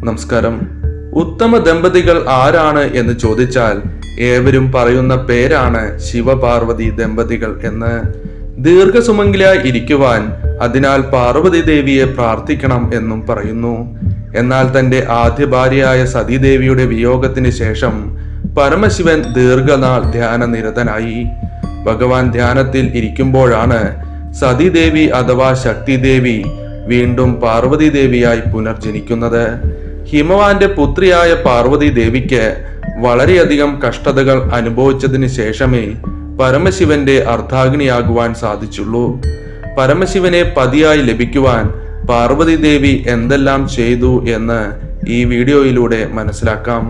നമസ്കാരം ഉത്തമ ദമ്പതികൾ ആരാണ് എന്ന് ചോദിച്ചാൽ ഏവരും പറയുന്ന പേരാണ് ശിവപാർവതി ദമ്പതികൾ എന്ന് ദീർഘസുമംഗിലായി ഇരിക്കുവാൻ അതിനാൽ പാർവതി ദേവിയെ പ്രാർത്ഥിക്കണം എന്നും പറയുന്നു എന്നാൽ തന്റെ ആദ്യ ഭാര്യയായ സതീദേവിയുടെ വിയോഗത്തിന് ശേഷം പരമശിവൻ ദീർഘനാൾ ധ്യാനനിരതനായി ഭഗവാൻ ധ്യാനത്തിൽ ഇരിക്കുമ്പോഴാണ് സതീദേവി അഥവാ ശക്തിദേവി വീണ്ടും പാർവതി ദേവിയായി പുനർജനിക്കുന്നത് ഹിമവാന്റെ പുത്രിയായ പാർവതി ദേവിക്ക് വളരെയധികം കഷ്ടതകൾ അനുഭവിച്ചതിന് ശേഷമേ പരമശിവന്റെ അർദ്ധാഗ്നിയാകുവാൻ സാധിച്ചുള്ളൂ പരമശിവനെ പതിയായി ലഭിക്കുവാൻ പാർവതി ദേവി എന്തെല്ലാം ചെയ്തു എന്ന് ഈ വീഡിയോയിലൂടെ മനസ്സിലാക്കാം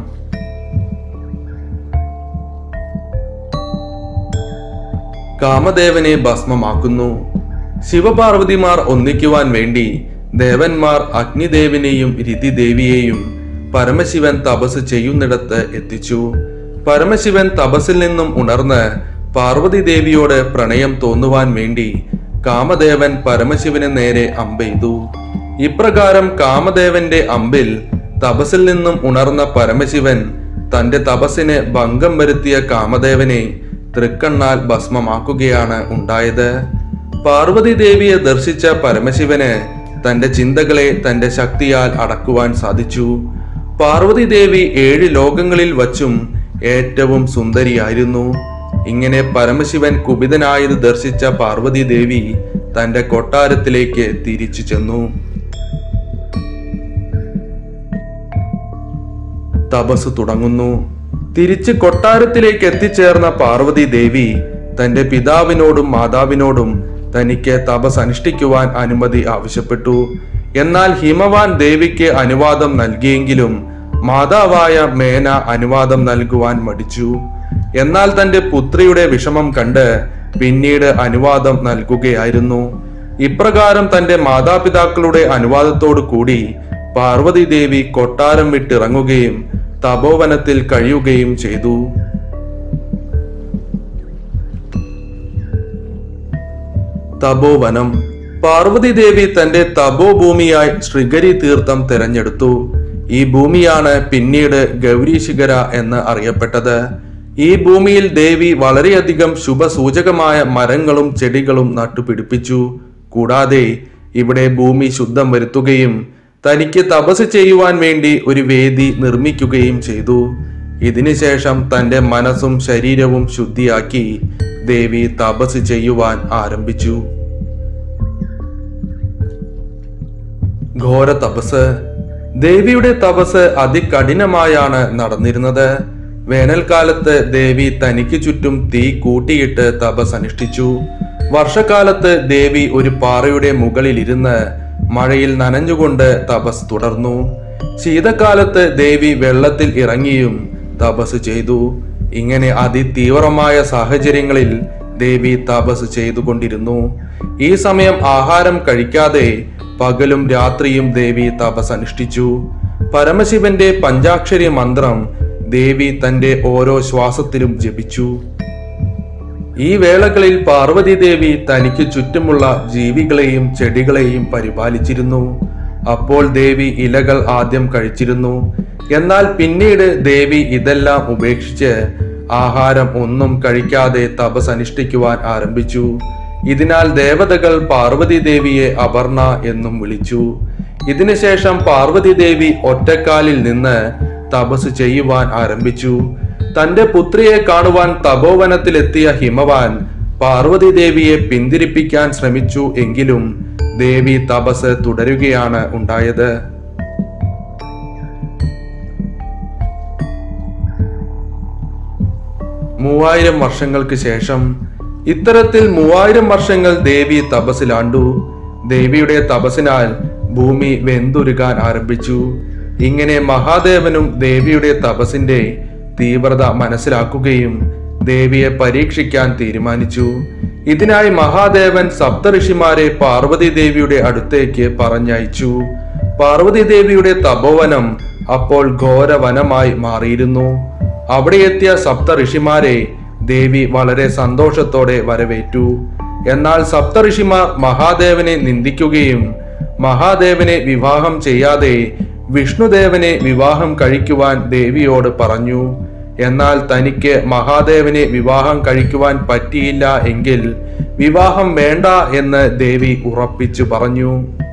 കാമദേവനെ ഭസ്മമാക്കുന്നു ശിവപാർവതിമാർ ഒന്നിക്കുവാൻ വേണ്ടി ദേവന്മാർ അഗ്നിദേവിനെയും രതിദേവിയെയും പരമശിവൻ തപസ് ചെയ്യുന്നിടത്ത് എത്തിച്ചു പരമശിവൻ തപസ്സിൽ നിന്നും ഉണർന്ന് പാർവതി ദേവിയോട് പ്രണയം തോന്നുവാൻ വേണ്ടി കാമദേവൻ പരമശിവന് നേരെ അമ്പെയ്തു ഇപ്രകാരം കാമദേവന്റെ അമ്പിൽ തപസ്സിൽ നിന്നും ഉണർന്ന പരമശിവൻ തന്റെ തപസ്സിന് ഭംഗം വരുത്തിയ കാമദേവനെ തൃക്കണ്ണാൽ ഭസ്മമാക്കുകയാണ് ഉണ്ടായത് പാർവതി ദേവിയെ ദർശിച്ച പരമശിവന് തന്റെ ചിന്തകളെ തന്റെ ശക്തിയാൽ അടക്കുവാൻ സാധിച്ചു പാർവതി ദേവി ഏഴ് ലോകങ്ങളിൽ വച്ചും ഏറ്റവും സുന്ദരിയായിരുന്നു ഇങ്ങനെ പരമശിവൻ കുപിതനായത് ദർശിച്ച പാർവതി ദേവി തന്റെ കൊട്ടാരത്തിലേക്ക് തിരിച്ചു ചെന്നു തപസ് തുടങ്ങുന്നു തിരിച്ച് കൊട്ടാരത്തിലേക്ക് എത്തിച്ചേർന്ന പാർവതി ദേവി തന്റെ പിതാവിനോടും മാതാവിനോടും തനിക്ക് തപസ് അനുഷ്ഠിക്കുവാൻ അനുമതി ആവശ്യപ്പെട്ടു എന്നാൽ ഹിമവാൻ ദേവിക്ക് അനുവാദം നൽകിയെങ്കിലും മാതാവായ മേന അനുവാദം നൽകുവാൻ മടിച്ചു എന്നാൽ തന്റെ പുത്രിയുടെ വിഷമം കണ്ട് പിന്നീട് അനുവാദം നൽകുകയായിരുന്നു ഇപ്രകാരം തന്റെ മാതാപിതാക്കളുടെ അനുവാദത്തോടു കൂടി പാർവതി ദേവി കൊട്ടാരം വിട്ടിറങ്ങുകയും തപോവനത്തിൽ കഴിയുകയും ചെയ്തു തപോവനം പാർവതി ദേവി തന്റെ തപോഭൂമിയായി ശൃംഗരി തീർത്ഥം തിരഞ്ഞെടുത്തു ഈ ഭൂമിയാണ് പിന്നീട് ഗൗരീശിഖര എന്ന് അറിയപ്പെട്ടത് ഈ ഭൂമിയിൽ ദേവി വളരെയധികം ശുഭസൂചകമായ മരങ്ങളും ചെടികളും നട്ടുപിടിപ്പിച്ചു കൂടാതെ ഇവിടെ ഭൂമി ശുദ്ധം വരുത്തുകയും തനിക്ക് തപസ് ചെയ്യുവാൻ വേണ്ടി ഒരു വേദി നിർമ്മിക്കുകയും ചെയ്തു ഇതിനുശേഷം തന്റെ മനസ്സും ശരീരവും ശുദ്ധിയാക്കി ദേവി തപസ് ചെയ്യുവാൻ ആരംഭിച്ചു ഘോര തപസ് ദേവിയുടെ തപസ് അതികഠിനമായാണ് നടന്നിരുന്നത് വേനൽക്കാലത്ത് ദേവി തനിക്ക് ചുറ്റും തീ കൂട്ടിയിട്ട് തപസ് അനുഷ്ഠിച്ചു വർഷക്കാലത്ത് ദേവി ഒരു പാറയുടെ മുകളിൽ ഇരുന്ന് മഴയിൽ നനഞ്ഞുകൊണ്ട് തപസ് തുടർന്നു ശീതകാലത്ത് ദേവി വെള്ളത്തിൽ ഇറങ്ങിയും തപസ് ചെയ്തു ഇങ്ങനെ അതിതീവ്രമായ സാഹചര്യങ്ങളിൽ ദേവി തപസ് ചെയ്തുകൊണ്ടിരുന്നു ഈ സമയം ആഹാരം കഴിക്കാതെ പകലും രാത്രിയും ദേവി തപസ് അനുഷ്ഠിച്ചു പരമശിവന്റെ പഞ്ചാക്ഷരി മന്ത്രം ദേവി തന്റെ ഓരോ ശ്വാസത്തിലും ജപിച്ചു ഈ വേളകളിൽ പാർവതി ദേവി തനിക്ക് ചുറ്റുമുള്ള ജീവികളെയും ചെടികളെയും പരിപാലിച്ചിരുന്നു അപ്പോൾ ദേവി ഇലകൾ ആദ്യം കഴിച്ചിരുന്നു എന്നാൽ പിന്നീട് ദേവി ഇതെല്ലാം ഉപേക്ഷിച്ച് ആഹാരം ഒന്നും കഴിക്കാതെ തപസ് അനുഷ്ഠിക്കുവാൻ ആരംഭിച്ചു ഇതിനാൽ ദേവതകൾ പാർവതി ദേവിയെ അപർണ എന്നും വിളിച്ചു ഇതിനുശേഷം പാർവതി ദേവി ഒറ്റക്കാലിൽ നിന്ന് തപസ് ചെയ്യുവാൻ ആരംഭിച്ചു തന്റെ പുത്രിയെ കാണുവാൻ തപോവനത്തിലെത്തിയ ഹിമവാൻ പാർവതി ദേവിയെ പിന്തിരിപ്പിക്കാൻ ശ്രമിച്ചു എങ്കിലും ദേവി തപസ് തുടരുകയാണ് ഉണ്ടായത് മൂവായിരം വർഷങ്ങൾക്ക് ശേഷം ഇത്തരത്തിൽ മൂവായിരം വർഷങ്ങൾ ദേവി തപസ്സിലാണ്ടു ദേവിയുടെ തപസ്സിനാൽ ഭൂമി വെന്തുരുകാൻ ആരംഭിച്ചു ഇങ്ങനെ മഹാദേവനും ദേവിയുടെ തപസ്സിന്റെ തീവ്രത മനസ്സിലാക്കുകയും ദേവിയെ പരീക്ഷിക്കാൻ തീരുമാനിച്ചു ഇതിനായി മഹാദേവൻ സപ്തഋഷിമാരെ പാർവതി ദേവിയുടെ അടുത്തേക്ക് പറഞ്ഞയച്ചു പാർവതി ദേവിയുടെ തപോവനം അപ്പോൾ ഘോരവനമായി മാറിയിരുന്നു അവിടെ എത്തിയ സപ്ത ഋഷിമാരെ ദേവി വളരെ സന്തോഷത്തോടെ വരവേറ്റു എന്നാൽ സപ്തഋഷിമാർ മഹാദേവനെ നിന്ദിക്കുകയും മഹാദേവനെ വിവാഹം ചെയ്യാതെ വിഷ്ണുദേവനെ വിവാഹം കഴിക്കുവാൻ ദേവിയോട് പറഞ്ഞു എന്നാൽ തനിക്ക് മഹാദേവനെ വിവാഹം കഴിക്കുവാൻ പറ്റിയില്ല എങ്കിൽ വിവാഹം വേണ്ട എന്ന് ദേവി ഉറപ്പിച്ചു പറഞ്ഞു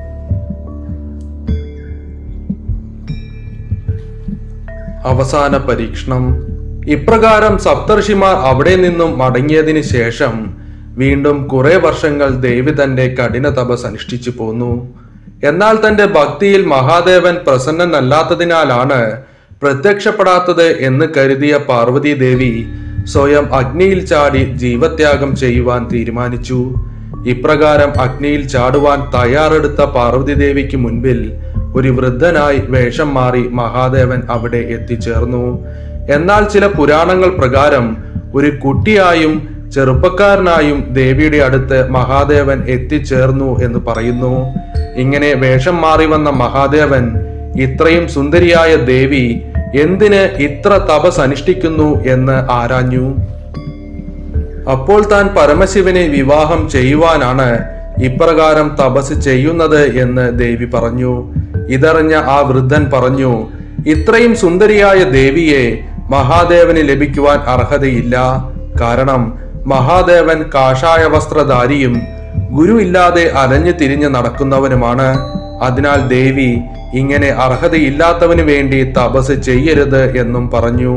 അവസാന പരീക്ഷണം ഇപ്രകാരം സപ്തർഷിമാർ അവിടെ നിന്നും മടങ്ങിയതിന് ശേഷം വീണ്ടും കുറെ വർഷങ്ങൾ ദേവി തന്റെ കഠിന തപസ് അനുഷ്ഠിച്ചു പോന്നു എന്നാൽ തന്റെ ഭക്തിയിൽ മഹാദേവൻ പ്രസന്നനല്ലാത്തതിനാലാണ് പ്രത്യക്ഷപ്പെടാത്തത് എന്ന് കരുതിയ പാർവതി ദേവി സ്വയം അഗ്നിയിൽ ചാടി ജീവത്യാഗം ചെയ്യുവാൻ തീരുമാനിച്ചു ഇപ്രകാരം അഗ്നിയിൽ ചാടുവാൻ തയ്യാറെടുത്ത പാർവതി ദേവിക്ക് മുൻപിൽ ഒരു വൃദ്ധനായി വേഷം മാറി മഹാദേവൻ അവിടെ എത്തിച്ചേർന്നു എന്നാൽ ചില പുരാണങ്ങൾ പ്രകാരം ഒരു കുട്ടിയായും ചെറുപ്പക്കാരനായും ദേവിയുടെ അടുത്ത് മഹാദേവൻ എത്തിച്ചേർന്നു എന്ന് പറയുന്നു ഇങ്ങനെ വേഷം മാറി വന്ന മഹാദേവൻ ഇത്രയും സുന്ദരിയായ ദേവി എന്തിന് ഇത്ര തപസ് അനുഷ്ഠിക്കുന്നു എന്ന് ആരാഞ്ഞു അപ്പോൾ താൻ പരമശിവനെ വിവാഹം ചെയ്യുവാനാണ് ഇപ്രകാരം തപസ് ചെയ്യുന്നത് എന്ന് ദേവി പറഞ്ഞു ഇതറിഞ്ഞ ആ വൃദ്ധൻ പറഞ്ഞു ഇത്രയും സുന്ദരിയായ ദേവിയെ മഹാദേവന് ലഭിക്കുവാൻ അർഹതയില്ല കാരണം മഹാദേവൻ കാഷായ വസ്ത്രധാരിയും ഗുരു ഇല്ലാതെ അലഞ്ഞു തിരിഞ്ഞ് നടക്കുന്നവനുമാണ് അതിനാൽ ദേവി ഇങ്ങനെ അർഹതയില്ലാത്തവന് വേണ്ടി തപസ് ചെയ്യരുത് എന്നും പറഞ്ഞു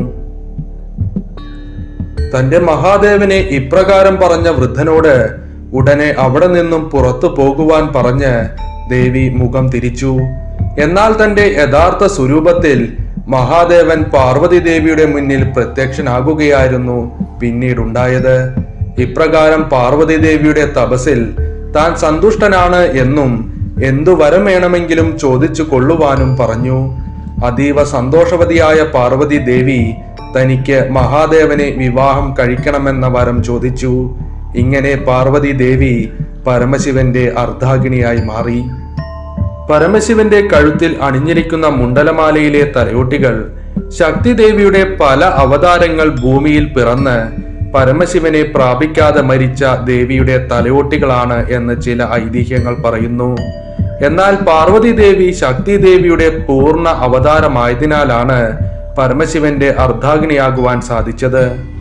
തന്റെ മഹാദേവനെ ഇപ്രകാരം പറഞ്ഞ വൃദ്ധനോട് ഉടനെ അവിടെ നിന്നും പുറത്തു പോകുവാൻ പറഞ്ഞ് ദേവി മുഖം തിരിച്ചു എന്നാൽ തന്റെ യഥാർത്ഥ സ്വരൂപത്തിൽ മഹാദേവൻ പാർവതി ദേവിയുടെ മുന്നിൽ പ്രത്യക്ഷനാകുകയായിരുന്നു പിന്നീടുണ്ടായത് ഇപ്രകാരം പാർവതി ദേവിയുടെ തപസിൽ താൻ സന്തുഷ്ടനാണ് എന്നും എന്തു വരം വേണമെങ്കിലും ചോദിച്ചു കൊള്ളുവാനും പറഞ്ഞു അതീവ സന്തോഷവതിയായ പാർവതി ദേവി തനിക്ക് മഹാദേവനെ വിവാഹം കഴിക്കണമെന്ന വരം ചോദിച്ചു ഇങ്ങനെ പാർവതി ദേവി പരമശിവന്റെ അർദ്ധാഗിണിയായി മാറി പരമശിവന്റെ കഴുത്തിൽ അണിഞ്ഞിരിക്കുന്ന മുണ്ടലമാലയിലെ തലയോട്ടികൾ ശക്തിദേവിയുടെ പല അവതാരങ്ങൾ ഭൂമിയിൽ പിറന്ന് പരമശിവനെ പ്രാപിക്കാതെ മരിച്ച ദേവിയുടെ തലയോട്ടികളാണ് എന്ന് ചില ഐതിഹ്യങ്ങൾ പറയുന്നു എന്നാൽ പാർവതി ദേവി ശക്തി ദേവിയുടെ പൂർണ്ണ അവതാരമായതിനാലാണ് പരമശിവന്റെ അർദ്ധാഗ്നിയാകുവാൻ സാധിച്ചത്